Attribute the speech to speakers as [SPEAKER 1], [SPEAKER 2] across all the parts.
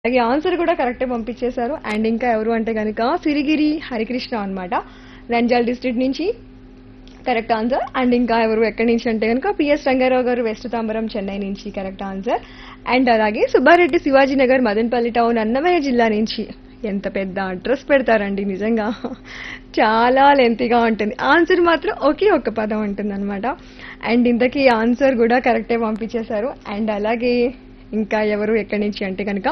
[SPEAKER 1] అలాగే ఆన్సర్ కూడా కరెక్టే పంపించేశారు అండ్ ఇంకా ఎవరు అంటే కనుక సిరిగిరి హరికృష్ణ అన్నమాట నంజాల్ డిస్ట్రిక్ట్ నుంచి కరెక్ట్ ఆన్సర్ అండ్ ఇంకా ఎవరు ఎక్కడి నుంచి అంటే కనుక పిఎస్ రంగారావు గారు వెస్ట్ తాంబరం చెన్నై నుంచి కరెక్ట్ ఆన్సర్ అండ్ అలాగే సుబ్బారెడ్డి శివాజీ నగర్ మదన్పల్లి టౌన్ అన్నమయ్య జిల్లా నుంచి ఎంత పెద్ద అడ్రస్ పెడతారండి నిజంగా చాలా లెంతీగా ఉంటుంది ఆన్సర్ మాత్రం ఒకే ఒక్క పదం ఉంటుంది అనమాట అండ్ ఇంతకీ ఆన్సర్ కూడా కరెక్టే పంపించేశారు అండ్ అలాగే ఇంకా ఎవరు ఎక్కడి నుంచి అంటే కనుక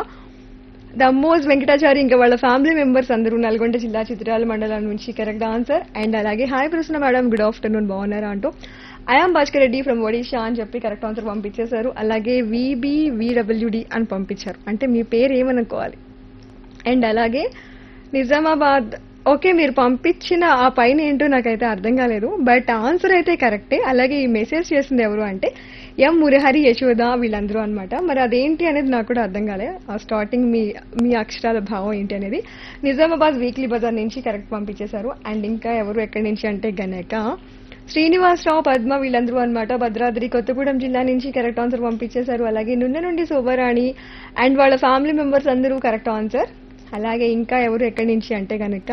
[SPEAKER 1] దమ్మోజ్ వెంకటాచారి ఇంకా వాళ్ళ ఫ్యామిలీ మెంబర్స్ అందరూ నల్గొండ జిల్లా చిత్రాల మండలం నుంచి కరెక్ట్ ఆన్సర్ అండ్ అలాగే హాయ్ ప్రశ్న మేడం గుడ్ ఆఫ్టర్నూన్ బాగున్నారా అంటూ ఐఆమ్ భాస్కర్ రెడ్డి ఫ్రమ్ ఒడిషా అని చెప్పి కరెక్ట్ ఆన్సర్ పంపించేశారు అలాగే విబి విడబ్ల్యూడి అని పంపించారు అంటే మీ పేరు ఏమనుకోవాలి అండ్ అలాగే నిజామాబాద్ ఓకే మీరు పంపించిన ఆ పైన ఏంటో నాకైతే అర్థం కాలేదు బట్ ఆన్సర్ అయితే కరెక్టే అలాగే ఈ మెసేజ్ చేసింది ఎవరు అంటే ఎం మురహరి యశోద వీళ్ళందరూ అన్నమాట మరి అదేంటి అనేది నాకు కూడా అర్థం కాలే ఆ స్టార్టింగ్ మీ మీ అక్షరాల భావం ఏంటి అనేది నిజామాబాద్ వీక్లీ బజార్ నుంచి కరెక్ట్ పంపించేశారు అండ్ ఇంకా ఎవరు ఎక్కడి నుంచి అంటే గనక శ్రీనివాసరావు పద్మ వీళ్ళందరూ అన్నమాట భద్రాద్రి కొత్తగూడెం జిల్లా నుంచి కరెక్ట్ ఆన్సర్ పంపించేశారు అలాగే నున్న నుండి శోభరాణి అండ్ వాళ్ళ ఫ్యామిలీ మెంబర్స్ అందరూ కరెక్ట్ ఆన్సర్ అలాగే ఇంకా ఎవరు ఎక్కడి నుంచి అంటే కనుక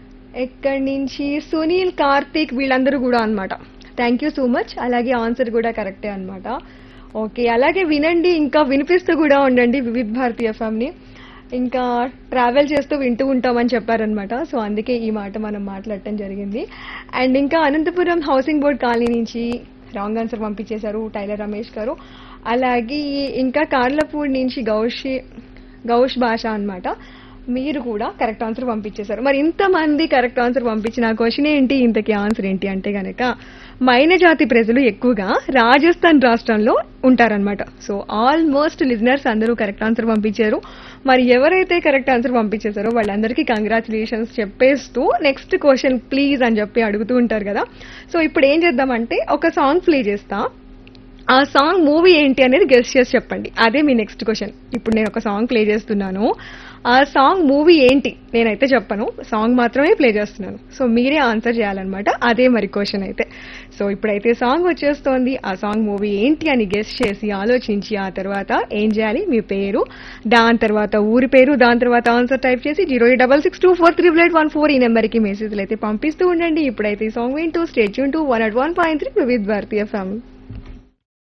[SPEAKER 1] ఎక్కడి నుంచి సునీల్ కార్తీక్ వీళ్ళందరూ కూడా అన్నమాట థ్యాంక్ యూ సో మచ్ అలాగే ఆన్సర్ కూడా కరెక్టే అన్నమాట ఓకే అలాగే వినండి ఇంకా వినిపిస్తూ కూడా ఉండండి వివిధ్ భారతి ఎఫ్ఎంని ఇంకా ట్రావెల్ చేస్తూ వింటూ ఉంటామని చెప్పారనమాట సో అందుకే ఈ మాట మనం మాట్లాడటం జరిగింది అండ్ ఇంకా అనంతపురం హౌసింగ్ బోర్డ్ కాలనీ నుంచి రాంగ్ ఆన్సర్ పంపించేశారు టైలర్ రమేష్ గారు అలాగే ఇంకా కార్లపూడి నుంచి గౌషి గౌష్ భాష అన్నమాట మీరు కూడా కరెక్ట్ ఆన్సర్ పంపించేశారు మరి ఇంతమంది కరెక్ట్ ఆన్సర్ పంపించిన క్వశ్చన్ ఏంటి ఇంతకీ ఆన్సర్ ఏంటి అంటే గనక మైన జాతి ప్రజలు ఎక్కువగా రాజస్థాన్ రాష్ట్రంలో ఉంటారనమాట సో ఆల్మోస్ట్ లిజనర్స్ అందరూ కరెక్ట్ ఆన్సర్ పంపించారు మరి ఎవరైతే కరెక్ట్ ఆన్సర్ పంపించేశారో వాళ్ళందరికీ కంగ్రాచులేషన్స్ చెప్పేస్తూ నెక్స్ట్ క్వశ్చన్ ప్లీజ్ అని చెప్పి అడుగుతూ ఉంటారు కదా సో ఇప్పుడు ఏం చేద్దామంటే ఒక సాంగ్ ప్లే చేస్తా ఆ సాంగ్ మూవీ ఏంటి అనేది గెస్ట్ చేసి చెప్పండి అదే మీ నెక్స్ట్ క్వశ్చన్ ఇప్పుడు నేను ఒక సాంగ్ ప్లే చేస్తున్నాను ఆ సాంగ్ మూవీ ఏంటి నేనైతే చెప్పను సాంగ్ మాత్రమే ప్లే చేస్తున్నాను సో మీరే ఆన్సర్ చేయాలన్నమాట అదే మరి క్వశ్చన్ అయితే సో ఇప్పుడైతే సాంగ్ వచ్చేస్తోంది ఆ సాంగ్ మూవీ ఏంటి అని గెస్ట్ చేసి ఆలోచించి ఆ తర్వాత ఏం చేయాలి మీ పేరు దాని తర్వాత ఊరి పేరు దాని తర్వాత ఆన్సర్ టైప్ చేసి zero eight double six two four three eight one four ఈ నెంబర్కి మెసేజ్లు అయితే పంపిస్తూ ఉండండి ఇప్పుడైతే ఈ సాంగ్ వింటూ స్టేట్ యూన్ to one at one point three with Bharatiya family